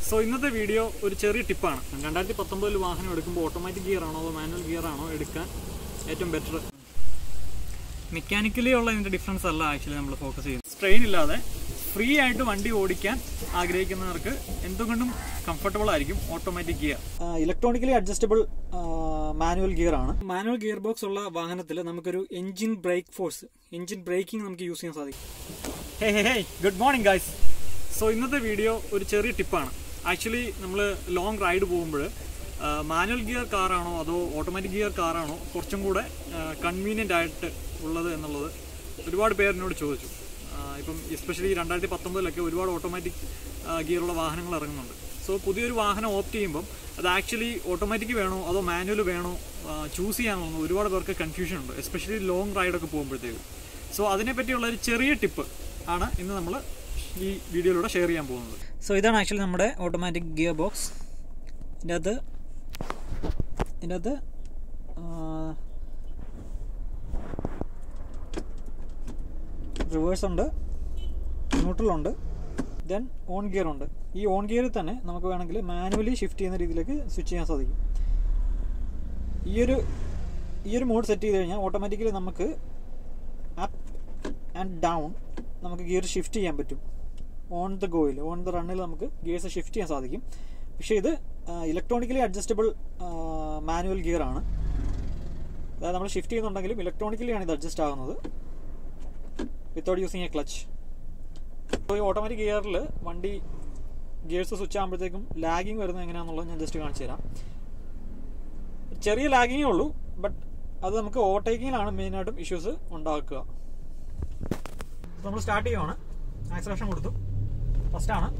so ഇന്നത്തെ video ഒരു ചെറിയ ടിപ്പാണ് രണ്ടായിരത്തി പത്തൊമ്പതിൽ വാഹനം എടുക്കുമ്പോൾ ഓട്ടോമാറ്റിക് ഗിയർ ആണോ അതോ മാനുവൽ ഗിയർ ആണോ എടുക്കാൻ ഏറ്റവും ബെറ്റർ മെക്കാനിക്കലി ഉള്ള ഇതിന്റെ ഡിഫറൻസ് അല്ല ആക്ച്വലി നമ്മൾ ഫോക്കസ് ചെയ്യുന്നത് സ്ട്രെയിൻ ഇല്ലാതെ ഫ്രീ ആയിട്ട് വണ്ടി ഓടിക്കാൻ ആഗ്രഹിക്കുന്നവർക്ക് എന്തുകൊണ്ടും കംഫർട്ടബിൾ ആയിരിക്കും automatic gear electronically adjustable manual gear ആണ് മാനുവൽ ഗിയർ ബോക്സ് ഉള്ള വാഹനത്തിൽ നമുക്കൊരു engine brake force engine braking നമുക്ക് യൂസ് ചെയ്യാൻ സാധിക്കും hey hey hey good morning guys so ഇന്നത്തെ വീഡിയോ ഒരു ചെറിയ ടിപ്പാണ് ആക്ച്വലി നമ്മൾ ലോങ് റൈഡ് പോകുമ്പോൾ മാനുവൽ ഗിയർ കാറാണോ അതോ ഓട്ടോമാറ്റിക് ഗിയർ കാറാണോ കുറച്ചും കൂടെ കൺവീനിയൻ്റ് ആയിട്ട് ഉള്ളത് എന്നുള്ളത് ഒരുപാട് പേര് എന്നോട് ചോദിച്ചു ആ, ഇപ്പം എസ്പെഷ്യലി രണ്ടായിരത്തി പത്തൊമ്പതിലൊക്കെ ഒരുപാട് ഓട്ടോമാറ്റിക് ഗിയറുള്ള വാഹനങ്ങൾ ഇറങ്ങുന്നുണ്ട് സോ പുതിയൊരു വാഹനം ഓപ്റ്റ് ചെയ്യുമ്പം അത് ആക്ച്വലി ഓട്ടോമാറ്റിക് വേണോ അതോ മാനുവൽ വേണോ ചൂസ് ചെയ്യാനുള്ള ഒരുപാട് പേർക്ക് കൺഫ്യൂഷൻ ഉണ്ട് എസ്പെഷ്യലി ലോങ് റൈഡൊക്കെ പോകുമ്പോഴത്തേക്കും സോ അതിനെപ്പറ്റിയുള്ള ഒരു ചെറിയ ടിപ്പ് ആണ് ഇന്ന് നമ്മൾ ഈ വീഡിയോയിലൂടെ ഷെയർ ചെയ്യാൻ പോകുന്നത് സോ ഇതാണ് ആക്ച്വലി നമ്മുടെ ഓട്ടോമാറ്റിക് ഗിയർ ബോക്സ് ഇതിൻ്റെ അകത്ത് ഇതിൻ്റെ അകത്ത് റിവേഴ്സ് ഉണ്ട് ന്യൂട്രൽ ഉണ്ട് ദെൻ ഓൺ ഗിയർ ഉണ്ട് ഈ ഓൺ ഗിയറിൽ തന്നെ നമുക്ക് വേണമെങ്കിൽ മാനുവലി ഷിഫ്റ്റ് ചെയ്യുന്ന രീതിയിലേക്ക് സ്വിച്ച് ചെയ്യാൻ സാധിക്കും ഈ ഒരു ഈ ഒരു മോഡ് സെറ്റ് ചെയ്ത് കഴിഞ്ഞാൽ ഓട്ടോമാറ്റിക്കലി നമുക്ക് അപ്പ് ആൻഡ് ഡൗൺ നമുക്ക് ഗിയർ ഷിഫ്റ്റ് ചെയ്യാൻ പറ്റും ഓൺ ദ ഗോയിൽ ഓൺ ദ റണ്ണിൽ നമുക്ക് ഗിയേഴ്സ് ഷിഫ്റ്റ് ചെയ്യാൻ സാധിക്കും പക്ഷേ ഇത് ഇലക്ട്രോണിക്കലി അഡ്ജസ്റ്റബിൾ മാനുവൽ ഗിയർ ആണ് അതായത് നമ്മൾ ഷിഫ്റ്റ് ചെയ്യുന്നുണ്ടെങ്കിലും ഇലക്ട്രോണിക്കലി ആണ് ഇത് അഡ്ജസ്റ്റ് ആകുന്നത് വിത്തൗട്ട് യൂസിങ് എ ക്ലച്ച് ഇപ്പോൾ ഈ ഓട്ടോമാറ്റിക് ഗിയറിൽ വണ്ടി ഗിയേഴ്സ് സ്വിച്ച് ആകുമ്പോഴത്തേക്കും ലാഗിങ് വരുന്നത് എങ്ങനെയാണെന്നുള്ളത് ഞാൻ ജസ്റ്റ് കാണിച്ചു തരാം ചെറിയ ലാഗിങ്ങേ ഉള്ളൂ ബട്ട് അത് നമുക്ക് ഓവർടേക്കിങ്ങിലാണ് മെയിനായിട്ടും ഇഷ്യൂസ് ഉണ്ടാക്കുക നമ്മൾ സ്റ്റാർട്ട് ചെയ്യുവാണ് ആക്സലേഷൻ കൊടുത്തു ഫസ്റ്റ് ആണ്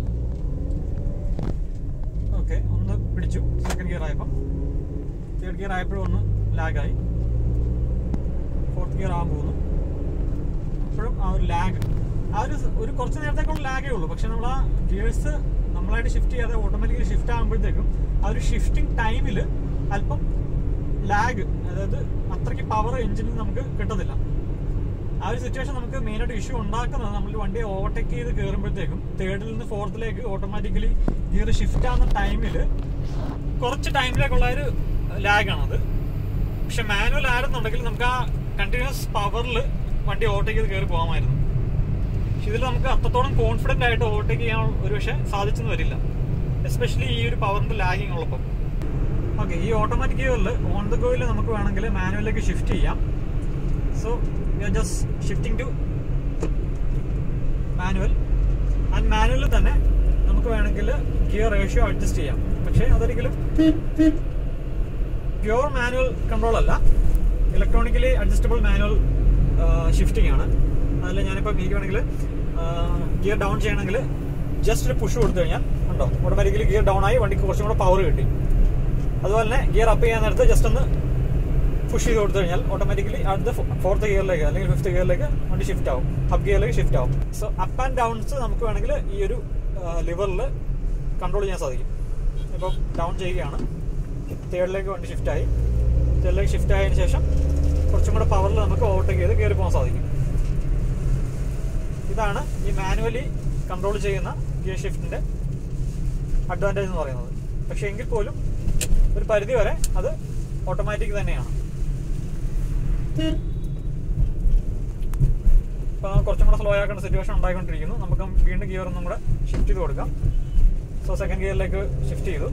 ഓക്കെ ഒന്ന് പിടിച്ചു സെക്കൻഡ് ഗിയർ ആയപ്പം തേർഡ് ഗിയർ ആയപ്പോഴും ഒന്ന് ലാഗായി ഫോർത്ത് ഗിയർ ആകാൻ പോകുന്നു അപ്പോഴും ആ ഒരു ലാഗ് ആ ഒരു സ- ഒരു കുറച്ച് നേരത്തേക്കുള്ള ലാഗേ ഉള്ളൂ പക്ഷെ നമ്മൾ ആ ഗിയേഴ്സ് നമ്മളായിട്ട് ഷിഫ്റ്റ് ചെയ്യാതെ ഓട്ടോമാറ്റിക്കലി ഷിഫ്റ്റ് ആകുമ്പോഴത്തേക്കും ആ ഒരു ഷിഫ്റ്റിംഗ് ടൈമിൽ അല്പം ലാഗ് അതായത് അത്രയ്ക്ക് പവർ എഞ്ചിനിൽ നമുക്ക് കിട്ടത്തില്ല ആ ഒരു സിറ്റുവേഷൻ നമുക്ക് മെയിനായിട്ട് ഇഷ്യൂ ഉണ്ടാക്കുന്നത് നമ്മൾ വണ്ടി ഓവർടേക്ക് ചെയ്ത് കയറുമ്പോഴത്തേക്കും തേർഡിൽ നിന്ന് ഫോർത്തിലേക്ക് ഓട്ടോമാറ്റിക്കലി ഗിയർ ഷിഫ്റ്റ് ആവുന്ന ടൈമിൽ കുറച്ച് ടൈമിലേക്കുള്ള ഒരു ലാഗാണത് പക്ഷെ മാനുവൽ ആയിരുന്നുണ്ടെങ്കിൽ നമുക്ക് ആ കണ്ടിന്യൂസ് പവറിൽ വണ്ടി ഓവർടേക്ക് ചെയ്ത് കയറി പോകാമായിരുന്നു പക്ഷെ ഇതിൽ നമുക്ക് അത്രത്തോളം കോൺഫിഡന്റ് ആയിട്ട് ഓവർടേക്ക് ചെയ്യാൻ ഒരു പക്ഷേ സാധിച്ചെന്ന് വരില്ല എസ്പെഷ്യലി ഈ ഒരു പവറിന്റെ ലാഗിങ് ഉള്ളപ്പം ഓക്കെ ഈ ഓട്ടോമാറ്റിക് ഗിയറിൽ ഓൺ ദ ഗോയിൽ നമുക്ക് വേണമെങ്കിൽ മാനുവലിലേക്ക് ഷിഫ്റ്റ് ചെയ്യാം so we are just shifting to manual and മാനുവലിൽ തന്നെ നമുക്ക് വേണമെങ്കിൽ ഗിയർ റേഷ്യോ അഡ്ജസ്റ്റ് ചെയ്യാം പക്ഷേ അതൊരിക്കലും പ്യുവർ മാനുവൽ കൺട്രോൾ അല്ല ഇലക്ട്രോണിക്കലി അഡ്ജസ്റ്റബിൾ മാനുവൽ ഷിഫ്റ്റിംഗ് ആണ് അതിൽ ഞാനിപ്പോൾ എനിക്ക് വേണമെങ്കിൽ ഗിയർ ഡൗൺ ചെയ്യണമെങ്കിൽ ജസ്റ്റ് ഒരു പുഷ് കൊടുത്തു കഴിഞ്ഞാൽ ഉണ്ടോ ഓട്ടോമാറ്റിക്കലി ഗിയർ ഡൗൺ ആയി വണ്ടിക്ക് കുറച്ചും കൂടെ പവർ കിട്ടി അതുപോലെ തന്നെ ഗിയർ അപ്പ് ചെയ്യാൻ നേരത്ത് ജസ്റ്റ് ഒന്ന് പുഷ് ചെയ്ത് കൊടുത്തു കഴിഞ്ഞാൽ ഓട്ടോമാറ്റിക്കലി അടുത്ത ഫോർത്ത് ഗിയറിലേക്ക് അല്ലെങ്കിൽ ഫിഫ്ത്ത് ഗിയറിലേക്ക് വണ്ടി ഷിഫ്റ്റ് ആവും അപ്പ് ഗിയറിലേക്ക് ഷിഫ്റ്റ് ആവും സോ അപ്പ് ആൻഡ് ഡൗൺസ് നമുക്ക് വേണമെങ്കിൽ ഈ ഒരു ലിവറിൽ കൺട്രോൾ ചെയ്യാൻ സാധിക്കും ഇപ്പം ഡൗൺ ചെയ്യുകയാണ് തേർഡിലേക്ക് വണ്ടി ഷിഫ്റ്റ് ആയി തേർഡിലേക്ക് ഷിഫ്റ്റ് ആയതിനു ശേഷം കുറച്ചും കൂടെ പവറിൽ നമുക്ക് ഓവർടേക്ക് ചെയ്ത് കയറി പോകാൻ സാധിക്കും ഇതാണ് ഈ മാനുവലി കൺട്രോൾ ചെയ്യുന്ന ഗിയർ ഷിഫ്റ്റിന്റെ അഡ്വാൻറ്റേജ് എന്ന് പറയുന്നത് പക്ഷെ എങ്കിൽ പോലും ഒരു പരിധി വരെ അത് ഓട്ടോമാറ്റിക് തന്നെയാണ് ഇപ്പൊ നമുക്ക് കുറച്ചും കൂടെ സ്ലോ ആക്കേണ്ട സിറ്റുവേഷൻ ഉണ്ടായിക്കൊണ്ടിരിക്കുന്നു നമുക്ക് വീണ്ടും ഗിയർ ഒന്നും കൂടെ ഷിഫ്റ്റ് ചെയ്ത് കൊടുക്കാം സോ സെക്കൻഡ് ഗിയറിലേക്ക് ഷിഫ്റ്റ് ചെയ്തു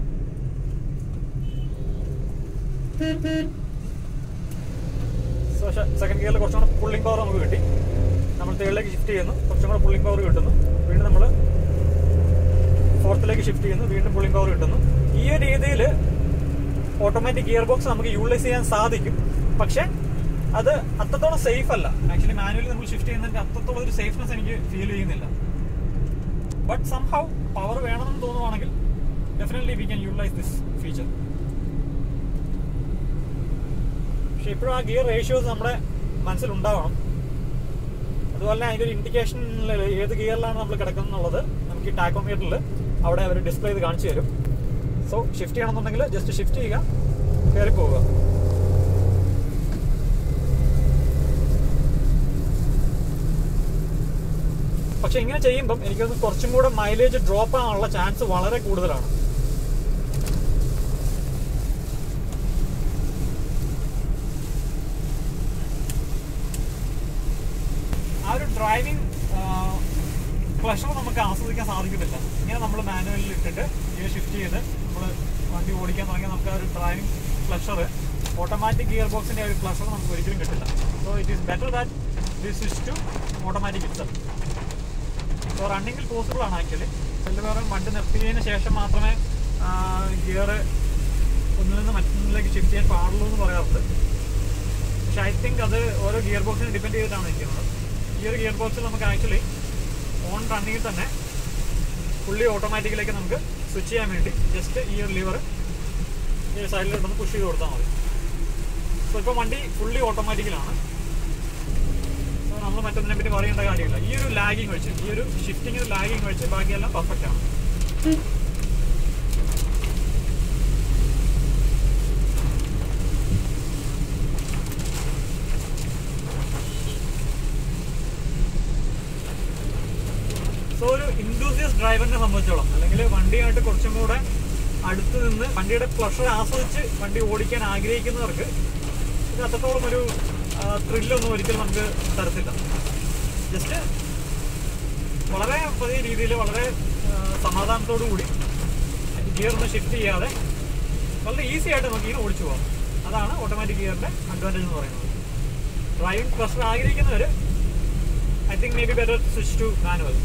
സോ സെക്കൻഡ് ഗിയറിൽ കുറച്ചും കൂടെ പുള്ളിംഗ് പവർ നമുക്ക് കിട്ടി നമ്മൾ തേർഡിലേക്ക് ഷിഫ്റ്റ് ചെയ്യുന്നു കുറച്ചും കൂടെ പുള്ളിംഗ് പവർ കിട്ടുന്നു വീണ്ടും നമ്മൾ ഫോർത്തിലേക്ക് ഷിഫ്റ്റ് ചെയ്യുന്നു വീണ്ടും പുള്ളിംഗ് പവർ കിട്ടുന്നു ഈ ഒരു രീതിയിൽ ഓട്ടോമാറ്റിക് ഗിയർ ബോക്സ് നമുക്ക് യൂട്ടിലൈസ് ചെയ്യാൻ സാധിക്കും പക്ഷെ അത് അത്രത്തോളം സേഫ് അല്ല ആക്ച്വലി മാനുവലി നമ്മൾ ഷിഫ്റ്റ് ചെയ്യുന്നതിന്റെ അത്രത്തോളം ഒരു സേഫ്നെസ് എനിക്ക് ഫീൽ ചെയ്യുന്നില്ല ബട്ട് സംഹൗ പവർ വേണമെന്ന് തോന്നുവാണെങ്കിൽ definitely we can utilise this feature പക്ഷെ ഇപ്പോഴും ആ ഗിയർ റേഷ്യോസ് നമ്മുടെ മനസ്സിൽ ഉണ്ടാവണം അതുപോലെ തന്നെ അതിന്റെ ഒരു ഇൻഡിക്കേഷൻ ഏത് ഗിയറിലാണ് നമ്മൾ കിടക്കുന്നത് എന്നുള്ളത് നമുക്ക് ഈ ടാക്കോമീറ്ററിൽ അവിടെ അവർ ഡിസ്പ്ലേ ചെയ്ത് കാണിച്ചു തരും സോ ഷിഫ്റ്റ് ചെയ്യണമെന്നുണ്ടെങ്കിൽ ജസ്റ്റ് ഷിഫ്റ്റ് ചെയ്യുക കയറി പോവുക പക്ഷെ ഇങ്ങനെ ചെയ്യുമ്പം എനിക്കൊന്ന് കുറച്ചും കൂടെ മൈലേജ് ഡ്രോപ്പ് ആവാനുള്ള ചാൻസ് വളരെ കൂടുതലാണ് ആ ഒരു ഡ്രൈവിംഗ് പ്ലഷർ നമുക്ക് ആസ്വദിക്കാൻ സാധിക്കുന്നില്ല ഇങ്ങനെ നമ്മൾ മാനുവലിൽ ഇട്ടിട്ട് ഗിയർ ഷിഫ്റ്റ് ചെയ്ത് നമ്മൾ വണ്ടി ഓടിക്കാൻ തുടങ്ങിയാൽ നമുക്ക് ആ ഒരു ഡ്രൈവിംഗ് പ്ലഷർ ഓട്ടോമാറ്റിക് ഗിയർ ബോക്സിന്റെ ആ ഒരു പ്ലഷർ നമുക്ക് ഒരിക്കലും കിട്ടില്ല so it is better that this is to automatic itself so റണ്ണിങ്ങിൽ പോസിബിൾ ആണ് ആക്ച്വലി ചിലവേറും വണ്ടി നിർത്തിയതിന് ശേഷം മാത്രമേ ഗിയർ ഒന്നിൽ നിന്ന് മറ്റൊന്നിലേക്ക് ഷിഫ്റ്റ് ചെയ്യാൻ പാടുള്ളൂ എന്ന് പറയാറുണ്ട് പക്ഷെ ഐ തിങ്ക് അത് ഓരോ ഗിയർ ബോക്സിനെ ഡിപ്പെൻഡ് ചെയ്തിട്ടാണ് ഇരിക്കുന്നത് ഈ ഒരു ഗിയർ ബോക്സിൽ നമുക്ക് ആക്ച്വലി ഓൺ റണ്ണിങ്ങിൽ തന്നെ ഫുള്ളി ഓട്ടോമാറ്റിക്കിലേക്ക് നമുക്ക് സ്വിച്ച് ചെയ്യാൻ വേണ്ടി ജസ്റ്റ് ഈ ഒരു ലിവർ ഈ ഒരു സൈഡിലോട്ടൊന്ന് പുഷ് ചെയ്ത് കൊടുത്താൽ മതി സോ ഇപ്പോൾ വണ്ടി ഫുള്ളി ഓട്ടോമാറ്റിക്കിലാണ് സോ നമ്മൾ മറ്റൊന്നിനെ പറ്റി പറയേണ്ട കാര്യമില്ല ഈ ഒരു ലാഗിങ് വെച്ച് ഈ ഒരു ഷിഫ്റ്റിംഗ് ലാഗിങ് വെച്ച് ബാക്കിയെല്ലാം പെർഫെക്റ്റ് ആണ് സോ ഒരു ഇൻഡൂസിയസ് ഡ്രൈവറിനെ സംബന്ധിച്ചോളം അല്ലെങ്കിൽ വണ്ടിയായിട്ട് കുറച്ചും കൂടെ അടുത്ത് നിന്ന് വണ്ടിയുടെ പ്ലഷർ ആസ്വദിച്ച് വണ്ടി ഓടിക്കാൻ ആഗ്രഹിക്കുന്നവർക്ക് ഇത് അത്രത്തോളം ഒരു ത്രില്ലൊന്നും ഒരിക്കലും നമുക്ക് തരത്തില്ല ജസ്റ്റ് വളരെ പതിയ രീതിയിൽ വളരെ ആ, സമാധാനത്തോടു കൂടി ഗിയർ ഒന്ന് ഷിഫ്റ്റ് ചെയ്യാതെ വളരെ ഈസി ആയിട്ട് നമുക്ക് ഇങ്ങനെ ഓടിച്ചു പോകാം അതാണ് ഓട്ടോമാറ്റിക് ഗിയറിന്റെ അഡ്വാൻറ്റേജ് എന്ന് പറയുന്നത് ഡ്രൈവിംഗ് പ്രഷർ ആഗ്രഹിക്കുന്നവർ I think maybe better switch to manual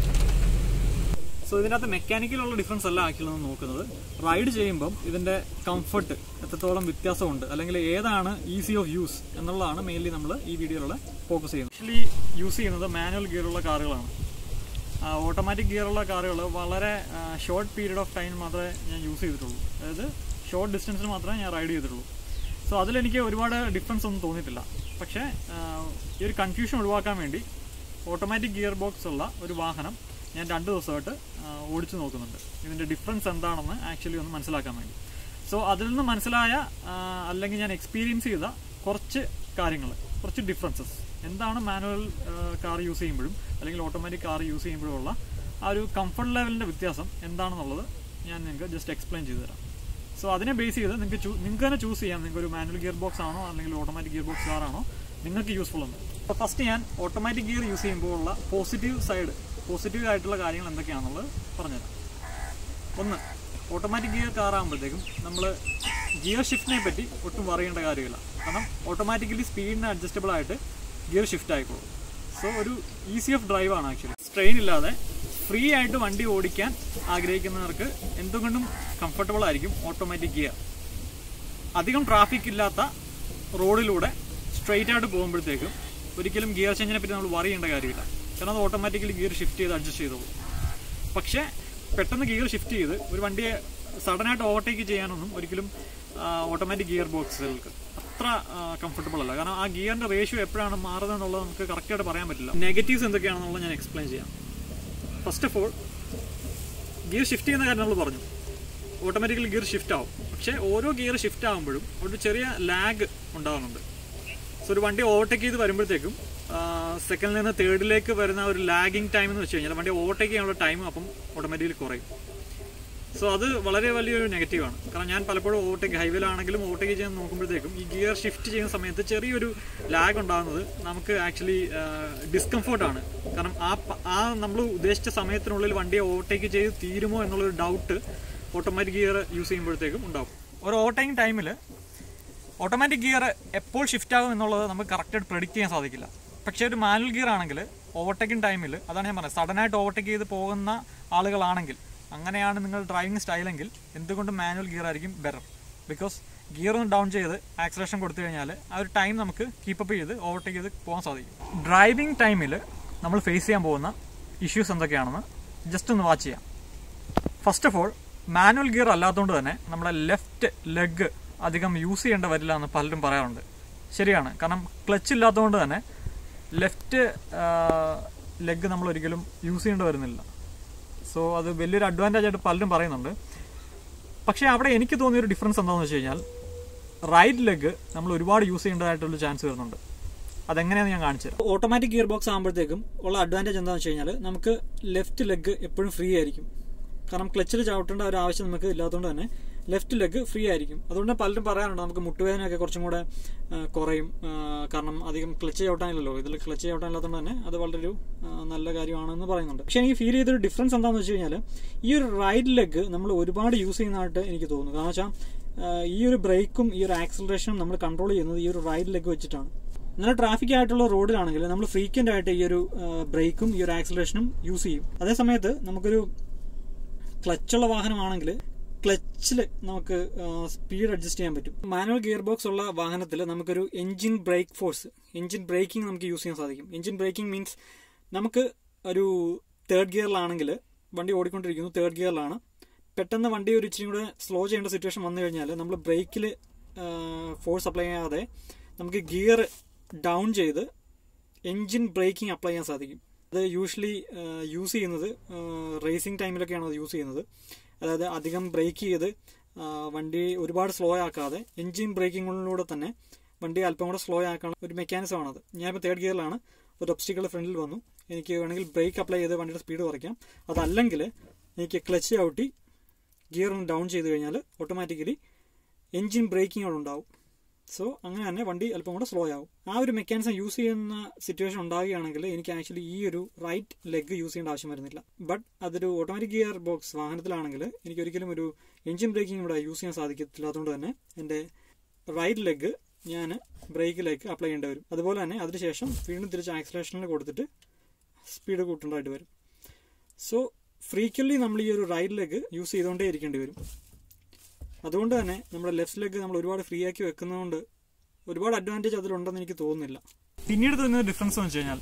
so ഇതിനകത്ത് മെക്കാനിക്കലുള്ള ഡിഫറൻസ് അല്ല ആക്ച്വലി നമ്മൾ നോക്കുന്നത് റൈഡ് ചെയ്യുമ്പം ഇതിന്റെ കംഫർട്ട് എത്രത്തോളം വ്യത്യാസമുണ്ട് അല്ലെങ്കിൽ ഏതാണ് ഈസി ഓഫ് യൂസ് എന്നുള്ളതാണ് മെയിൻലി നമ്മൾ ഈ വീഡിയോയിലൂടെ ഫോക്കസ് ചെയ്യുന്നത് ആക്ച്വലി യൂസ് ചെയ്യുന്നത് മാനുവൽ ഗിയറുള്ള കാറുകളാണ് ഓട്ടോമാറ്റിക് ഗിയറുള്ള കാറുകൾ വളരെ ഷോർട്ട് പീരീഡ് ഓഫ് ടൈം മാത്രമേ ഞാൻ യൂസ് ചെയ്തിട്ടുള്ളൂ അതായത് ഷോർട്ട് ഡിസ്റ്റൻസിന് മാത്രമേ ഞാൻ റൈഡ് ചെയ്തിട്ടുള്ളൂ സോ അതിലെനിക്ക് ഒരുപാട് ഡിഫറൻസ് ഒന്നും തോന്നിയിട്ടില്ല പക്ഷേ ആ, ഈ ഒരു കൺഫ്യൂഷൻ ഒഴിവാക്കാൻ വേണ്ടി ഓട്ടോമാറ്റിക് ഗിയർ ബോക്സ് ഉള്ള ഒരു വാഹനം ഞാൻ രണ്ട് ദിവസമായിട്ട് ആ, ഓടിച്ചു നോക്കുന്നുണ്ട് ഇതിൻ്റെ ഡിഫറൻസ് എന്താണെന്ന് ആക്ച്വലി ഒന്ന് മനസ്സിലാക്കാൻ വേണ്ടി സോ അതിൽ നിന്ന് മനസ്സിലായ ആ, അല്ലെങ്കിൽ ഞാൻ എക്സ്പീരിയൻസ് ചെയ്ത കുറച്ച് കാര്യങ്ങൾ കുറച്ച് ഡിഫറൻസസ് എന്താണ് മാനുവൽ കാർ യൂസ് ചെയ്യുമ്പോഴും അല്ലെങ്കിൽ ഓട്ടോമാറ്റിക് കാർ യൂസ് ചെയ്യുമ്പോഴും ഉള്ള ആ ഒരു കംഫർട്ട് ലെവലിൻ്റെ വ്യത്യാസം എന്താണെന്നുള്ളത് ഞാൻ നിങ്ങൾക്ക് ജസ്റ്റ് എക്സ്പ്ലെയിൻ ചെയ്തു തരാം സോ അതിനെ ബേസ് ചെയ്ത് നിങ്ങൾക്ക് ചൂ നിങ്ങൾക്ക് തന്നെ ചൂസ് ചെയ്യാം നിങ്ങൾക്ക് ഒരു മാനുവൽ ഗിയർ ബോക്സ് ആണോ അല്ലെങ്കിൽ ഓട്ടോമാറ്റിക് ഗിയർ ബോക്സ് കാറാണോ നിങ്ങൾക്ക് യൂസ്ഫുൾ എന്ന് അപ്പോൾ ഫസ്റ്റ് ഞാൻ ഓട്ടോമാറ്റിക് ഗിയർ യൂസ് ചെയ്യുമ്പോൾ ഉള്ള പോസിറ്റീവ് സൈഡ് പോസിറ്റീവ് ആയിട്ടുള്ള കാര്യങ്ങൾ എന്തൊക്കെയാണെന്നുള്ളത് പറഞ്ഞുതരാം ഒന്ന് ഓട്ടോമാറ്റിക് ഗിയർ കാർ ആകുമ്പോഴത്തേക്കും നമ്മൾ ഗിയർ ഷിഫ്റ്റിനെ പറ്റി ഒട്ടും പറയേണ്ട കാര്യമില്ല കാരണം ഓട്ടോമാറ്റിക്കലി സ്പീഡിന് അഡ്ജസ്റ്റബിൾ ആയിട്ട് ഗിയർ ഷിഫ്റ്റ് ആയിക്കോളും സോ ഒരു ഈസി ഓഫ് ഡ്രൈവ് ആണ് ആക്ച്വലി സ്ട്രെയിൻ ഇല്ലാതെ ഫ്രീ ആയിട്ട് വണ്ടി ഓടിക്കാൻ ആഗ്രഹിക്കുന്നവർക്ക് എന്തുകൊണ്ടും കംഫർട്ടബിൾ ആയിരിക്കും ഓട്ടോമാറ്റിക് ഗിയർ അധികം ട്രാഫിക് ഇല്ലാത്ത റോഡിലൂടെ സ്ട്രെയിറ്റ് ആയിട്ട് പോകുമ്പോഴത്തേക്കും ഒരിക്കലും ഗിയർ ചേഞ്ചിനെ പറ്റി നമ്മൾ വറി ചെയ്യേണ്ട കാര്യമില്ല കാരണം അത് ഓട്ടോമാറ്റിക്കലി ഗിയർ ഷിഫ്റ്റ് ചെയ്ത് അഡ്ജസ്റ്റ് ചെയ്തോളൂ പക്ഷേ പെട്ടെന്ന് ഗിയർ ഷിഫ്റ്റ് ചെയ്ത് ഒരു വണ്ടിയെ സഡനായിട്ട് ഓവർടേക്ക് ചെയ്യാനൊന്നും ഒരിക്കലും ഓട്ടോമാറ്റിക് ഗിയർ ബോക്സുകൾക്ക് അത്ര കംഫർട്ടബിൾ അല്ല കാരണം ആ ഗിയറിന്റെ റേഷ്യോ എപ്പോഴാണ് മാറുന്നത് എന്നുള്ളത് നമുക്ക് കറക്റ്റായിട്ട് പറയാൻ പറ്റില്ല നെഗറ്റീവ്സ് എന്തൊക്കെയാണെന്നുള്ളത് ഞാൻ എക്സ്പ്ലെയിൻ ചെയ്യാം first of all gear shift ചെയ്യുന്ന കാര്യം നമ്മൾ പറഞ്ഞു ഓട്ടോമാറ്റിക്കലി ഗിയർ ഷിഫ്റ്റ് ആവും പക്ഷേ ഓരോ ഗിയർ ഷിഫ്റ്റ് ആകുമ്പോഴും ഒരു ചെറിയ ലാഗ് ഉണ്ടാകുന്നുണ്ട് സോ ഒരു വണ്ടി ഓവർടേക്ക് ചെയ്ത് വരുമ്പോഴത്തേക്കും സെക്കൻഡിൽ നിന്ന് തേർഡിലേക്ക് വരുന്ന ഒരു ലാഗിങ് ടൈം എന്ന് വെച്ച് കഴിഞ്ഞാൽ വണ്ടി ഓവർടേക്ക് ചെയ്യാനുള്ള ടൈം അപ്പം ഓട്ടോമാറ്റിക്കലി കുറയും സോ അത് വളരെ വലിയൊരു നെഗറ്റീവാണ് കാരണം ഞാൻ പലപ്പോഴും ഓവർടേക്ക് ഹൈവേയിലാണെങ്കിലും ഓവർടേക്ക് ചെയ്യാൻ നോക്കുമ്പോഴത്തേക്കും ഈ ഗിയർ ഷിഫ്റ്റ് ചെയ്യുന്ന സമയത്ത് ചെറിയൊരു ലാഗ് ഉണ്ടാകുന്നത് നമുക്ക് ആക്ച്വലി ഡിസ്കംഫോർട്ടാണ് കാരണം ആ പ- ആ നമ്മൾ ഉദ്ദേശിച്ച സമയത്തിനുള്ളിൽ വണ്ടിയെ ഓവർടേക്ക് ചെയ്ത് തീരുമോ എന്നുള്ളൊരു ഡൗട്ട് ഓട്ടോമാറ്റിക് ഗിയർ യൂസ് ചെയ്യുമ്പോഴത്തേക്കും ഉണ്ടാവും ഒരു ഓവർടേക്കിംഗ് ടൈമിൽ ഓട്ടോമാറ്റിക് ഗിയർ എപ്പോൾ ഷിഫ്റ്റ് ആകും എന്നുള്ളത് നമുക്ക് കറക്റ്റായിട്ട് പ്രെഡിക്റ്റ് ചെയ്യാൻ സാധിക്കില്ല പക്ഷേ ഒരു മാനുവൽ ഗിയർ ആണെങ്കിൽ ഓവർടേക്കിംഗ് ടൈമിൽ അതാണ് ഞാൻ പറഞ്ഞത് സഡനായിട്ട് ഓവർടേക്ക് ചെയ്ത് പോകുന്ന ആളുകളാണെങ്കിൽ അങ്ങനെയാണ് നിങ്ങൾ ഡ്രൈവിംഗ് സ്റ്റൈലെങ്കിൽ എന്തുകൊണ്ടും മാനുവൽ ഗിയർ ആയിരിക്കും ബെറ്റർ ബിക്കോസ് ഗിയർ ഒന്ന് ഡൗൺ ചെയ്ത് ആക്സലേഷൻ കൊടുത്തു കഴിഞ്ഞാൽ ആ ഒരു ടൈം നമുക്ക് കീപ്പപ്പ് ചെയ്ത് ഓവർടേക്ക് ചെയ്ത് പോകാൻ സാധിക്കും ഡ്രൈവിംഗ് ടൈമിൽ നമ്മൾ ഫേസ് ചെയ്യാൻ പോകുന്ന ഇഷ്യൂസ് എന്തൊക്കെയാണെന്ന് ജസ്റ്റ് ഒന്ന് വാച്ച് ചെയ്യാം first of all manual gear അല്ലാത്തതുകൊണ്ട് തന്നെ നമ്മുടെ ലെഫ്റ്റ് ലെഗ് അധികം യൂസ് ചെയ്യേണ്ട വരില്ല എന്ന് പലരും പറയാറുണ്ട് ശരിയാണ് കാരണം ക്ലച്ച് ഇല്ലാത്തതുകൊണ്ട് തന്നെ ലെഫ്റ്റ് ലെഗ് നമ്മൾ ഒരിക്കലും യൂസ് ചെയ്യേണ്ടി വരുന്നില്ല സോ അത് വലിയൊരു അഡ്വാൻറ്റേജ് ആയിട്ട് പലരും പറയുന്നുണ്ട് പക്ഷേ അവിടെ എനിക്ക് തോന്നിയ ഒരു ഡിഫറൻസ് എന്താണെന്ന് വെച്ച് കഴിഞ്ഞാൽ റൈറ്റ് ലെഗ് നമ്മൾ ഒരുപാട് യൂസ് ചെയ്യേണ്ടതായിട്ടുള്ള ചാൻസ് വരുന്നുണ്ട് അതെങ്ങനെയാണെന്ന് ഞാൻ കാണിച്ചു തരാം ഓട്ടോമാറ്റിക് ഗിയർ ബോക്സ് ആകുമ്പോഴത്തേക്കും ഉള്ള അഡ്വാൻറ്റേജ് എന്താണെന്ന് വെച്ച് കഴിഞ്ഞാൽ നമുക്ക് ലെഫ്റ്റ് ലെഗ് എപ്പോഴും ഫ്രീ ആയിരിക്കും കാരണം ക്ലച്ചിൽ ചവിട്ടേണ്ട ഒരു ആവശ്യം നമുക്ക് ഇല്ലാത്തതുകൊണ്ട് തന്നെ ലെഫ്റ്റ് ലെഗ് ഫ്രീ ആയിരിക്കും അതുകൊണ്ട് പലരും പറയാറുണ്ട് നമുക്ക് മുട്ടുവേദനയൊക്കെ കുറച്ചും കൂടെ ആ, കുറയും ആ, കാരണം അധികം ക്ലച്ച് ചവിട്ടാനില്ലല്ലോ ഇതിൽ ക്ലച്ച് ചവിട്ടാനില്ലാത്തതുകൊണ്ട് തന്നെ അത് വളരെ ഒരു ആ, നല്ല കാര്യമാണെന്ന് പറയുന്നുണ്ട് പക്ഷെ എനിക്ക് ഫീൽ ചെയ്തൊരു ഡിഫറൻസ് എന്താണെന്ന് വെച്ച് കഴിഞ്ഞാൽ ഈ ഒരു റൈറ്റ് ലെഗ് നമ്മൾ ഒരുപാട് യൂസ് ചെയ്യുന്നതായിട്ട് എനിക്ക് തോന്നുന്നു കാരണം വെച്ചാൽ ഈ ഒരു ബ്രേക്കും ഈ ഒരു ആക്സലറേഷനും നമ്മൾ കൺട്രോൾ ചെയ്യുന്നത് ഈ ഒരു റൈറ്റ് ലെഗ് വെച്ചിട്ടാണ് നല്ല ട്രാഫിക് ആയിട്ടുള്ള റോഡിലാണെങ്കിൽ നമ്മൾ ഫ്രീക്വന്റ് ആയിട്ട് ഈ ഒരു ബ്രേക്കും ഈ ഒരു ആക്സലറേഷനും യൂസ് ചെയ്യും അതേ സമയത്ത് നമുക്കൊരു ക്ലച്ചുള്ള വാഹനമാണെങ്കിൽ ക്ലച്ചിൽ നമുക്ക് സ്പീഡ് അഡ്ജസ്റ്റ് ചെയ്യാൻ പറ്റും മാനുവൽ ഗിയർ ബോക്സ് ഉള്ള വാഹനത്തിൽ നമുക്കൊരു engine brake force engine braking നമുക്ക് യൂസ് ചെയ്യാൻ സാധിക്കും എഞ്ചിൻ ബ്രേക്കിംഗ് മീൻസ് നമുക്ക് ഒരു തേർഡ് ഗിയറിലാണെങ്കിൽ വണ്ടി ഓടിക്കൊണ്ടിരിക്കുന്നു തേർഡ് ഗിയറിലാണ് പെട്ടെന്ന് വണ്ടി ഒരു ഇച്ചിരി കൂടെ സ്ലോ ചെയ്യേണ്ട സിറ്റുവേഷൻ വന്നു കഴിഞ്ഞാൽ നമ്മൾ ബ്രേക്കിൽ ഫോഴ്സ് അപ്ലൈ ചെയ്യാതെ നമുക്ക് ഗിയർ ഡൗൺ ചെയ്ത് എൻജിൻ ബ്രേക്കിംഗ് അപ്ലൈ ചെയ്യാൻ സാധിക്കും അത് യൂഷ്വലി യൂസ് ചെയ്യുന്നത് റേസിംഗ് ടൈമിലൊക്കെയാണ് അത് യൂസ് ചെയ്യുന്നത് അതായത് അധികം ബ്രേക്ക് ചെയ്ത് ആ, വണ്ടി ഒരുപാട് സ്ലോ ആക്കാതെ എൻജിൻ ബ്രേക്കിങ്ങിലൂടെ തന്നെ വണ്ടി അല്പം കൂടെ സ്ലോ ആക്കാനുള്ള ഒരു മെക്കാനിസം ആണത് ഞാനിപ്പോൾ തേർഡ് ഗിയറിലാണ് ഒരു ഒബ്സ്റ്റിക്കൽ ഫ്രണ്ടിൽ വന്നു എനിക്ക് വേണമെങ്കിൽ ബ്രേക്ക് അപ്ലൈ ചെയ്ത് വണ്ടിയുടെ സ്പീഡ് കുറയ്ക്കാം അതല്ലെങ്കിൽ എനിക്ക് ക്ലച്ച് ചവിട്ടി ഗിയർ ഒന്ന് ഡൗൺ ചെയ്ത് കഴിഞ്ഞാൽ ഓട്ടോമാറ്റിക്കലി എൻജിൻ ബ്രേക്കിംഗ് അവിടെ ഉണ്ടാവും സോ അങ്ങനെ തന്നെ വണ്ടി അല്പം കൂടെ സ്ലോ ആവും ആ ഒരു മെക്കാനിസം യൂസ് ചെയ്യുന്ന സിറ്റുവേഷൻ ഉണ്ടാവുകയാണെങ്കിൽ എനിക്ക് ആക്ച്വലി ഈ ഒരു റൈറ്റ് ലെഗ് യൂസ് ചെയ്യേണ്ട ആവശ്യം വരുന്നില്ല ബട്ട് അതൊരു ഓട്ടോമാറ്റിക് ഗിയർ ബോക്സ് വാഹനത്തിലാണെങ്കിൽ എനിക്ക് ഒരിക്കലും ഒരു എഞ്ചിൻ ബ്രേക്കിംഗ് ഇവിടെ യൂസ് ചെയ്യാൻ സാധിക്കത്തില്ലാത്തതുകൊണ്ട് തന്നെ എൻ്റെ റൈറ്റ് ലെഗ് ഞാൻ ബ്രേക്കിലേക്ക് അപ്ലൈ ചെയ്യേണ്ടി വരും അതുപോലെ തന്നെ അതിനുശേഷം വീണ്ടും തിരിച്ച് ആക്സലേഷനിൽ കൊടുത്തിട്ട് സ്പീഡ് കൂട്ടേണ്ടതായിട്ട് വരും സോ ഫ്രീക്വൻലി നമ്മൾ ഈ ഒരു റൈറ്റ് ലെഗ് യൂസ് ചെയ്തുകൊണ്ടേ ഇരിക്കേണ്ടി വരും അതുകൊണ്ട് തന്നെ നമ്മുടെ ലെഫ്റ്റ് ലെഗ് നമ്മൾ ഒരുപാട് ഫ്രീ ആക്കി വെക്കുന്നതുകൊണ്ട് ഒരുപാട് അഡ്വാൻറ്റേജ് അതിലുണ്ടെന്ന് എനിക്ക് തോന്നുന്നില്ല പിന്നീട് തോന്നുന്ന ഡിഫറൻസ് എന്ന് വെച്ച് കഴിഞ്ഞാൽ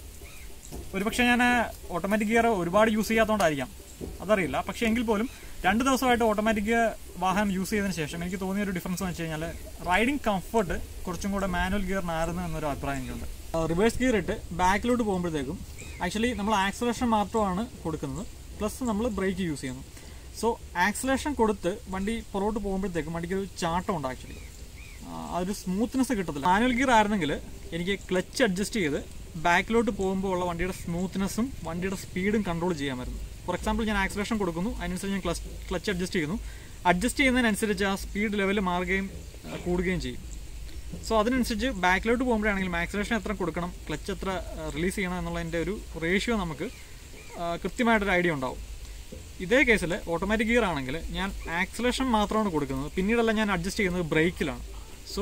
ഒരുപക്ഷെ ഞാൻ ഓട്ടോമാറ്റിക് ഗിയർ ഒരുപാട് യൂസ് ചെയ്യാത്തതുകൊണ്ടായിരിക്കാം അതറിയില്ല പക്ഷേ എങ്കിൽ പോലും രണ്ട് ദിവസമായിട്ട് ഓട്ടോമാറ്റിക് വാഹനം യൂസ് ചെയ്തതിന് ശേഷം എനിക്ക് തോന്നിയ ഒരു ഡിഫറൻസ് എന്ന് വെച്ച് കഴിഞ്ഞാൽ റൈഡിങ് കംഫർട്ട് കുറച്ചും കൂടെ മാനുവൽ ഗിയറിനായിരുന്നു എന്നൊരു അഭിപ്രായം എനിക്കുണ്ട് റിവേഴ്സ് ഗിയർ ഇട്ട് ബാക്കിലോട്ട് പോകുമ്പോഴത്തേക്കും ആക്ച്വലി നമ്മൾ ആക്സലേഷൻ മാത്രമാണ് കൊടുക്കുന്നത് പ്ലസ് നമ്മൾ ബ്രേക്ക് യൂസ് ചെയ്യുന്നു സോ ആക്സലേഷൻ കൊടുത്ത് വണ്ടി പുറകോട്ട് പോകുമ്പോഴത്തേക്കും വണ്ടിക്ക് ഒരു ചാട്ടം ഉണ്ട് ആക്ച്വലി അതൊരു സ്മൂത്ത്നെസ് കിട്ടത്തില്ല മാനുവൽ ഗിയർ ആയിരുന്നെങ്കിൽ എനിക്ക് ക്ലച്ച് അഡ്ജസ്റ്റ് ചെയ്ത് ബാക്കിലോട്ട് പോകുമ്പോൾ ഉള്ള വണ്ടിയുടെ സ്മൂത്ത്നെസ്സും വണ്ടിയുടെ സ്പീഡും കൺട്രോൾ ചെയ്യാമായിരുന്നു ഫോർ എക്സാമ്പിൾ ഞാൻ ആക്സലേഷൻ കൊടുക്കുന്നു അതിനനുസരിച്ച് ഞാൻ ക്ലച്ച് ക്ലച്ച് അഡ്ജസ്റ്റ് ചെയ്യുന്നു അഡ്ജസ്റ്റ് ചെയ്യുന്നതിനനുസരിച്ച് ആ സ്പീഡ് ലെവൽ മാറുകയും ആ, കൂടുകയും ചെയ്യും സോ അതിനനുസരിച്ച് ബാക്കിലോട്ട് പോകുമ്പോഴാണെങ്കിലും ആക്സലേഷൻ എത്ര കൊടുക്കണം ക്ലച്ച് എത്ര റിലീസ് ചെയ്യണം എന്നുള്ളതിൻ്റെ ഒരു റേഷ്യോ നമുക്ക് ആ, കൃത്യമായിട്ടൊരു ഐഡിയ ഉണ്ടാവും ഇതേ കേസിൽ ഓട്ടോമാറ്റിക് ഗിയർ ആണെങ്കിൽ ഞാൻ ആക്സലേഷൻ മാത്രമാണ് കൊടുക്കുന്നത് പിന്നീടല്ല ഞാൻ അഡ്ജസ്റ്റ് ചെയ്യുന്നത് ബ്രേക്കിലാണ് സോ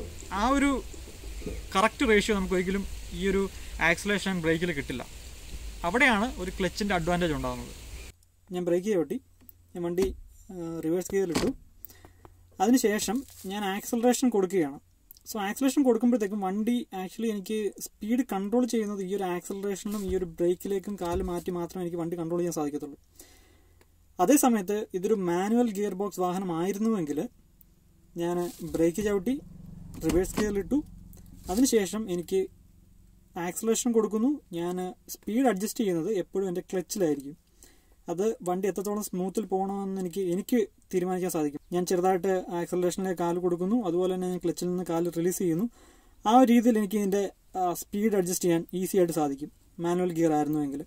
ആ ഒരു കറക്റ്റ് റേഷ്യോ നമുക്ക് ഒരിക്കലും ഈ ഒരു ആക്സലേഷൻ ബ്രേക്കിൽ കിട്ടില്ല അവിടെയാണ് ഒരു ക്ലച്ചിൻ്റെ അഡ്വാൻറ്റേജ് ഉണ്ടാകുന്നത് ഞാൻ ബ്രേക്ക് ചവിട്ടി ഞാൻ വണ്ടി റിവേഴ്സ് ഗിയറിലിട്ടു അതിനുശേഷം ഞാൻ ആക്സലറേഷൻ കൊടുക്കുകയാണ് സോ ആക്സലറേഷൻ കൊടുക്കുമ്പോഴത്തേക്കും വണ്ടി ആക്ച്വലി എനിക്ക് സ്പീഡ് കൺട്രോൾ ചെയ്യുന്നത് ഈ ഒരു ആക്സലറേഷനിലും ഈ ഒരു ബ്രേക്കിലേക്കും കാല് മാറ്റി മാത്രമേ എനിക്ക് വണ്ടി കൺട്രോൾ ചെയ്യാൻ സാധിക്കത്തുള്ളൂ അതേ സമയത്ത് ഇതൊരു മാനുവൽ ഗിയർ ബോക്സ് വാഹനമായിരുന്നുവെങ്കിൽ ഞാൻ ബ്രേക്ക് ചവിട്ടി റിവേഴ്സ് ഗിയറിലിട്ടു അതിനുശേഷം എനിക്ക് ആക്സലേഷൻ കൊടുക്കുന്നു ഞാൻ സ്പീഡ് അഡ്ജസ്റ്റ് ചെയ്യുന്നത് എപ്പോഴും എൻ്റെ ക്ലച്ചിലായിരിക്കും അത് വണ്ടി എത്രത്തോളം സ്മൂത്തിൽ പോകണമെന്ന് എനിക്ക് എനിക്ക് തീരുമാനിക്കാൻ സാധിക്കും ഞാൻ ചെറുതായിട്ട് ആക്സലറേഷനിലേക്ക് കാല് കൊടുക്കുന്നു അതുപോലെ തന്നെ ഞാൻ ക്ലച്ചിൽ നിന്ന് കാല് റിലീസ് ചെയ്യുന്നു ആ ഒരു രീതിയിൽ എനിക്ക് ഇതിൻ്റെ സ്പീഡ് അഡ്ജസ്റ്റ് ചെയ്യാൻ ഈസി ആയിട്ട് സാധിക്കും മാനുവൽ ഗിയർ ആയിരുന്നുവെങ്കിൽ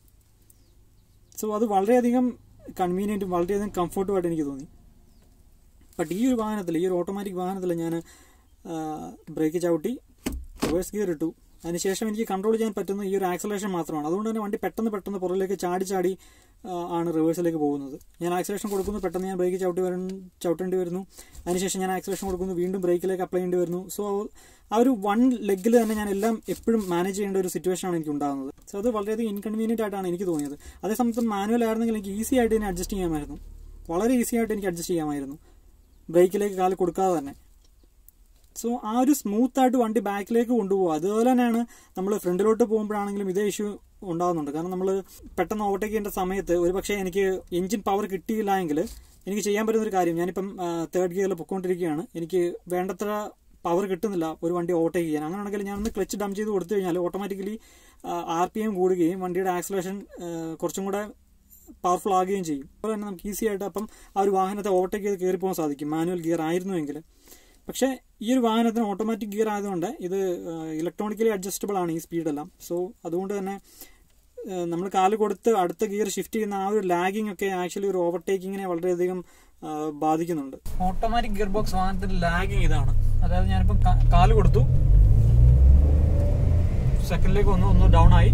സോ അത് വളരെയധികം കൺവീനിയൻറ്റും വളരെയധികം കംഫർട്ടുമായിട്ട് എനിക്ക് തോന്നി ബട്ട് ഈ ഒരു വാഹനത്തിൽ ഈ ഒരു ഓട്ടോമാറ്റിക് വാഹനത്തിൽ ഞാൻ ബ്രേക്ക് ചവിട്ടി റിവേഴ്സ് ഗിയർ ഇട്ടു അതിനുശേഷം എനിക്ക് കൺട്രോൾ ചെയ്യാൻ പറ്റുന്ന ഈ ഒരു ആക്സലേഷൻ മാത്രമാണ് അതുകൊണ്ട് തന്നെ വണ്ടി പെട്ടെന്ന് പെട്ടെന്ന് പുറകിലേക്ക് ചാടി ചാടി ആ, ആണ് റിവേഴ്സിലേക്ക് പോകുന്നത് ഞാൻ ആക്സലേഷൻ കൊടുക്കുന്നു പെട്ടെന്ന് ഞാൻ ബ്രേക്ക് ചവിട്ടി വരും ചവിട്ടേണ്ടി വരുന്നു അതിനുശേഷം ഞാൻ ആക്സലേഷൻ കൊടുക്കുന്നു വീണ്ടും ബ്രേക്കിലേക്ക് അപ്ലൈ ചെയ്യേണ്ടി വരുന്നു സോ ആ ഒരു വൺ ലെഗിൽ തന്നെ ഞാൻ എല്ലാം എപ്പോഴും മാനേജ് ചെയ്യേണ്ട ഒരു സിറ്റുവേഷൻ ആണ് എനിക്ക് ഉണ്ടാകുന്നത് സോ അത് വളരെയധികം ഇൻകൺവീനിയന്റ് ആയിട്ടാണ് എനിക്ക് തോന്നിയത് അതേസമയത്ത് മാനുവൽ ആയിരുന്നെങ്കിൽ എനിക്ക് ഈസി ആയിട്ട് ഇതിനെ അഡ്ജസ്റ്റ് ചെയ്യാമായിരുന്നു വളരെ ഈസി ആയിട്ട് എനിക്ക് അഡ്ജസ്റ്റ് ചെയ്യാമായിരുന്നു ബ്രേക്കിലേക്ക് കാല് കൊടുക്കാതെ തന്നെ സോ ആ ഒരു സ്മൂത്ത് ആയിട്ട് വണ്ടി ബാക്കിലേക്ക് കൊണ്ടുപോകും അതുപോലെ തന്നെയാണ് നമ്മൾ ഫ്രണ്ടിലോട്ട് പോകുമ്പോഴാണെങ്കിലും ഇതേ ഇഷ്യൂ ഉണ്ടാകുന്നുണ്ട് കാരണം നമ്മൾ പെട്ടെന്ന് ഓവർടേക്ക് ചെയ്യേണ്ട സമയത്ത് ഒരുപക്ഷെ എനിക്ക് എഞ്ചിൻ പവർ കിട്ടിയില്ല എങ്കിൽ എനിക്ക് ചെയ്യാൻ പറ്റുന്ന ഒരു കാര്യം ഞാനിപ്പം തേർഡ് ഗിയറിൽ പൊക്കോണ്ടിരിക്കുകയാണ് എനിക്ക് വേണ്ടത്ര പവർ കിട്ടുന്നില്ല ഒരു വണ്ടി ഓവർടേക്ക് ചെയ്യാൻ അങ്ങനെയാണെങ്കിൽ ഞാനൊന്ന് ക്ലച്ച് ഡം ചെയ്ത് കൊടുത്തു കഴിഞ്ഞാൽ ഓട്ടോമാറ്റിക്കലി ആർ പി എം കൂടുകയും വണ്ടിയുടെ ആക്സലേഷൻ കുറച്ചും കൂടെ പവർഫുൾ ആകുകയും ചെയ്യും അതുപോലെ തന്നെ നമുക്ക് ഈസി ആയിട്ട് അപ്പം ആ ഒരു വാഹനത്തെ ഓവർടേക്ക് ചെയ്ത് കയറി പോകാൻ സാധിക്കും മാനുവൽ ഗിയർ ആയിരുന്നുവെങ്കിൽ പക്ഷേ ഈ ഒരു വാഹനത്തിന് ഓട്ടോമാറ്റിക് ഗിയർ ആയതുകൊണ്ട് ഇത് ഇലക്ട്രോണിക്കലി അഡ്ജസ്റ്റബിൾ ആണ് ഈ സ്പീഡെല്ലാം സോ അതുകൊണ്ട് തന്നെ നമ്മൾ കാല് കൊടുത്ത് അടുത്ത ഗിയർ ഷിഫ്റ്റ് ചെയ്യുന്ന ആ ഒരു ലാഗിങ് ഒക്കെ ആക്ച്വലി ഒരു ഓവർടേക്കിങ്ങിനെ വളരെയധികം ആ, ബാധിക്കുന്നുണ്ട് ഓട്ടോമാറ്റിക് ഗിയർ ബോക്സ് വാഹനത്തിന്റെ ലാഗിങ് ഇതാണ് അതായത് ഞാനിപ്പം കാ- കാല് കൊടുത്തു സെക്കൻഡിലേക്ക് വന്നു ഒന്ന് ഡൗൺ ആയി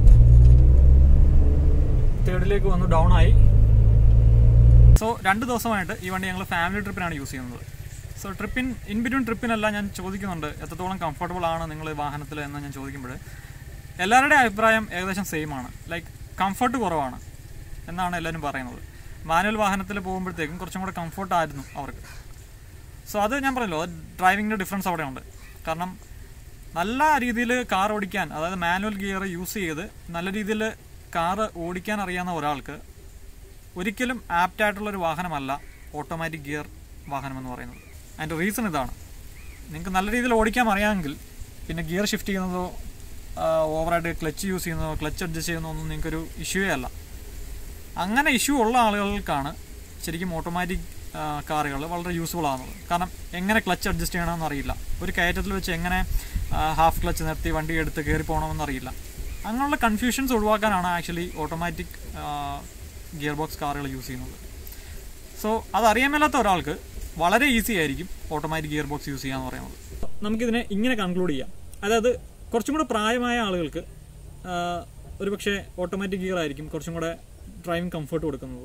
തേർഡിലേക്ക് വന്നു ഡൗൺ ആയി സോ രണ്ട് ദിവസമായിട്ട് ഈ വണ്ടി ഞങ്ങൾ ഫാമിലി ട്രിപ്പിനാണ് യൂസ് ചെയ്യുന്നത് സോ ട്രിപ്പിൻ ഇൻ ബിറ്റ്വീൻ ട്രിപ്പിനല്ല ഞാൻ ചോദിക്കുന്നുണ്ട് എത്രത്തോളം കംഫർട്ടബിൾ ആണ് നിങ്ങൾ വാഹനത്തിൽ എന്ന് ഞാൻ ചോദിക്കുമ്പോൾ എല്ലാവരുടെയും അഭിപ്രായം ഏകദേശം സെയിം ആണ് ലൈക്ക് കംഫർട്ട് കുറവാണ് എന്നാണ് എല്ലാവരും പറയുന്നത് മാനുവൽ വാഹനത്തിൽ പോകുമ്പോഴത്തേക്കും കുറച്ചും കൂടെ കംഫർട്ട് ആയിരുന്നു അവർക്ക് സോ അത് ഞാൻ പറഞ്ഞല്ലോ ഡ്രൈവിങ്ങിൻ്റെ ഡിഫറൻസ് അവിടെ ഉണ്ട് കാരണം നല്ല രീതിയിൽ കാർ ഓടിക്കാൻ അതായത് മാനുവൽ ഗിയർ യൂസ് ചെയ്ത് നല്ല രീതിയിൽ കാർ ഓടിക്കാൻ അറിയാവുന്ന ഒരാൾക്ക് ഒരിക്കലും ആപ്റ്റ് ആയിട്ടുള്ള ഒരു വാഹനമല്ല ഓട്ടോമാറ്റിക് ഗിയർ വാഹനം എന്ന് പറയുന്നത് അതിൻ്റെ റീസൺ ഇതാണ് നിങ്ങൾക്ക് നല്ല രീതിയിൽ ഓടിക്കാൻ അറിയാമെങ്കിൽ പിന്നെ ഗിയർ ഷിഫ്റ്റ് ചെയ്യുന്നതോ ഓവറായിട്ട് ക്ലച്ച് യൂസ് ചെയ്യുന്നതോ ക്ലച്ച് അഡ്ജസ്റ്റ് ചെയ്യുന്നതോ ഒന്നും നിങ്ങൾക്കൊരു ഇഷ്യൂവേ അല്ല അങ്ങനെ ഇഷ്യൂ ഉള്ള ആളുകൾക്കാണ് ശരിക്കും ഓട്ടോമാറ്റിക് കാറുകൾ വളരെ യൂസ്ഫുൾ ആകുന്നത് കാരണം എങ്ങനെ ക്ലച്ച് അഡ്ജസ്റ്റ് ചെയ്യണമെന്ന് അറിയില്ല ഒരു കയറ്റത്തിൽ വെച്ച് എങ്ങനെ ഹാഫ് ക്ലച്ച് നിർത്തി വണ്ടി എടുത്ത് കയറി പോകണമെന്ന് അറിയില്ല അങ്ങനെയുള്ള കൺഫ്യൂഷൻസ് ഒഴിവാക്കാനാണ് ആക്ച്വലി ഓട്ടോമാറ്റിക് ഗിയർ ബോക്സ് കാറുകൾ യൂസ് ചെയ്യുന്നത് സോ അതറിയാൻ മേലാത്ത ഒരാൾക്ക് വളരെ ഈസി ആയിരിക്കും ഓട്ടോമാറ്റിക് ഗിയർ ബോക്സ് യൂസ് ചെയ്യാന്ന് പറയുന്നത് നമുക്കിതിനെ ഇങ്ങനെ കൺക്ലൂഡ് ചെയ്യാം അതായത് കുറച്ചും കൂടെ പ്രായമായ ആളുകൾക്ക് ഒരു പക്ഷേ ഓട്ടോമാറ്റിക് ഗിയർ ആയിരിക്കും കുറച്ചും കൂടെ ഡ്രൈവിംഗ് കംഫർട്ട് കൊടുക്കുന്നത്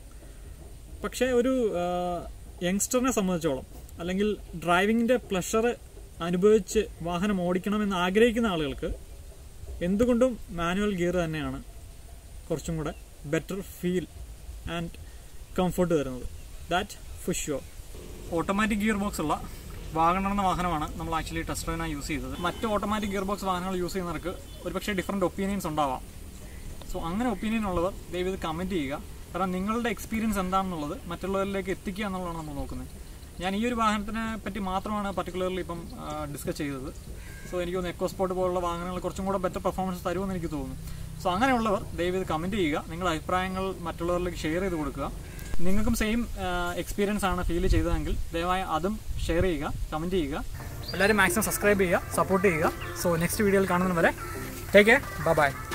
പക്ഷേ ഒരു യങ്സ്റ്ററിനെ സംബന്ധിച്ചോളം അല്ലെങ്കിൽ ഡ്രൈവിങ്ങിൻ്റെ പ്ലഷർ അനുഭവിച്ച് വാഹനം ഓടിക്കണമെന്ന് ആഗ്രഹിക്കുന്ന ആളുകൾക്ക് എന്തുകൊണ്ടും മാനുവൽ ഗിയർ തന്നെയാണ് കുറച്ചും കൂടെ ബെറ്റർ ഫീൽ ആൻഡ് കംഫർട്ട് തരുന്നത് that for sure automatic gear box ഉള്ള വാഗണർ എന്ന വാഹനമാണ് നമ്മൾ ആക്ച്വലി ടെസ്റ്റ് ഡ്രൈവിനായി യൂസ് ചെയ്തത് മറ്റ് ഓട്ടോമാറ്റിക് ഗിയർ ബോക്സ് വാഹനങ്ങൾ യൂസ് ചെയ്യുന്നവർക്ക് ഒരുപക്ഷെ ഡിഫറെൻറ്റ് ഒപ്പീനിയൻസ് ഉണ്ടാവാം സോ അങ്ങനെ ഒപ്പീനിയൻ ഉള്ളവർ ദയവ് ഇത് കമൻറ്റ് ചെയ്യുക കാരണം നിങ്ങളുടെ എക്സ്പീരിയൻസ് എന്താണെന്നുള്ളത് മറ്റുള്ളവരിലേക്ക് എത്തിക്കുക എന്നുള്ളതാണ് നമ്മൾ നോക്കുന്നത് ഞാൻ ഈ ഒരു വാഹനത്തിനെ പറ്റി മാത്രമാണ് പർട്ടിക്കുലർലി ഇപ്പം ഡിസ്കസ് ചെയ്തത് സോ എനിക്ക് തോന്നുന്നു എക്കോ സ്പോർട്ട് പോലുള്ള വാഹനങ്ങൾ കുറച്ചും കൂടെ ബെറ്റർ പെർഫോമൻസ് തരുമെന്ന് എനിക്ക് തോന്നുന്നു സോ അങ്ങനെയുള്ളവർ ദയവ് ഇത് കമൻറ്റ് ചെയ്യുക നിങ്ങളുടെ അഭിപ്രായങ്ങൾ മറ്റുള്ളവരിലേക്ക് ഷെയർ ചെയ്ത് കൊടുക്കുക നിങ്ങൾക്കും സെയിം എക്സ്പീരിയൻസ് ആണ് ഫീൽ ചെയ്തതെങ്കിൽ ദയവായി അതും ഷെയർ ചെയ്യുക കമൻറ്റ് ചെയ്യുക എല്ലാവരും മാക്സിമം സബ്സ്ക്രൈബ് ചെയ്യുക സപ്പോർട്ട് ചെയ്യുക സോ നെക്സ്റ്റ് വീഡിയോയിൽ കാണുന്നവരെ ടേക്ക് കെയർ ബൈ